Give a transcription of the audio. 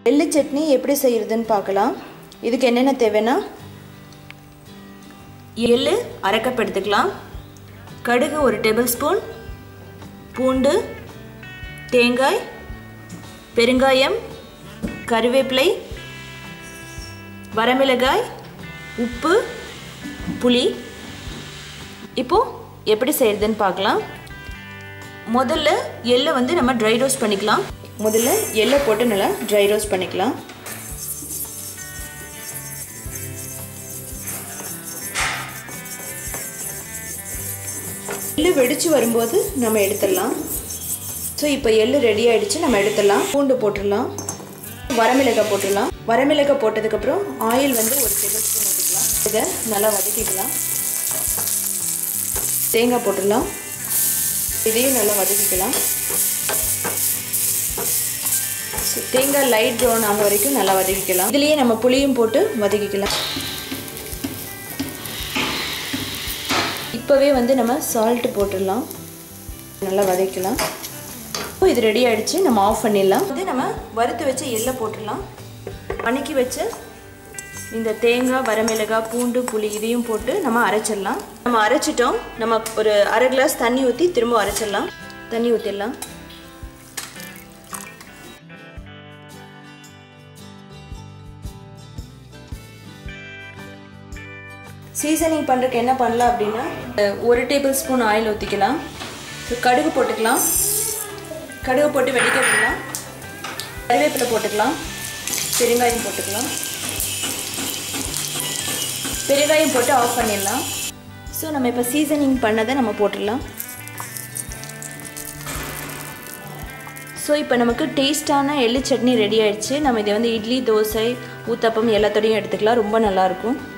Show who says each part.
Speaker 1: எள்ளு சட்னி எப்படி செய்கிறதுன்னு பார்க்கலாம் இதுக்கு என்னென்ன தேவைன்னா எள்ளு அரை கப் எடுத்துக்கலாம் கடுகு ஒரு டேபிள் ஸ்பூன் பூண்டு தேங்காய் பெருங்காயம் கருவேப்பிலை வரமிளகாய் உப்பு புளி இப்போது எப்படி செய்கிறதுன்னு பார்க்கலாம் முதல்ல எள்ளை வந்து நம்ம ட்ரை ரோஸ்ட் பண்ணிக்கலாம் முதல்ல எள்ளை போட்டு நல்லா ட்ரை ரோஸ்ட் பண்ணிக்கலாம் எள்ளு வெடிச்சு வரும்போது நம்ம எடுத்துடலாம் ஸோ இப்போ எள்ளு ரெடி ஆயிடுச்சு நம்ம எடுத்துடலாம் பூண்டு போட்டுடலாம் வரமிளகாய் போட்டுடலாம் வரமிளகாய் போட்டதுக்கப்புறம் ஆயில் வந்து ஒரு டேபிள் ஸ்பூன் ஊற்றிக்கலாம் இதை நல்லா வதக்கிக்கலாம் தேங்காய் போட்டுடலாம் இதையும் நல்லா வதக்கிக்கலாம் ஸோ தேங்காய் லைட் ப்ரௌன் ஆக வரைக்கும் நல்லா வதக்கிக்கலாம் இதுலேயே நம்ம புளியும் போட்டு வதக்கிக்கலாம் இப்போவே வந்து நம்ம சால்ட்டு போட்டுடலாம் நல்லா வதக்கலாம் இப்போ இது ரெடி ஆகிடுச்சு நம்ம ஆஃப் பண்ணிடலாம் வந்து நம்ம வறுத்து வச்ச எள்ளை போட்டுடலாம் வணக்கி வச்ச இந்த தேங்காய் வரமிளகாய் பூண்டு புளி இதையும் போட்டு நம்ம அரைச்சிடலாம் நம்ம அரைச்சிட்டோம் நம்ம ஒரு அரை கிளாஸ் தண்ணி ஊற்றி திரும்ப அரைச்சிடலாம் தண்ணி ஊற்றிடலாம் சீசனிங் பண்ணுறதுக்கு என்ன பண்ணலாம் அப்படின்னா ஒரு டேபிள் ஸ்பூன் ஆயில் ஊற்றிக்கலாம் ஸோ கடுகு போட்டுக்கலாம் கடுகு போட்டு வெடிக்க விடலாம் கருவேப்பிலை போட்டுக்கலாம் பெருங்காயம் போட்டுக்கலாம் பெருங்காயம் போட்டு ஆஃப் பண்ணிடலாம் ஸோ நம்ம இப்போ சீசனிங் பண்ணதை நம்ம போட்டுடலாம் ஸோ இப்போ நமக்கு டேஸ்டான எள்ளு சட்னி ரெடி ஆயிடுச்சு நம்ம இதை வந்து இட்லி தோசை ஊத்தப்பம் எல்லாத்தோடையும் எடுத்துக்கலாம் ரொம்ப நல்லாயிருக்கும்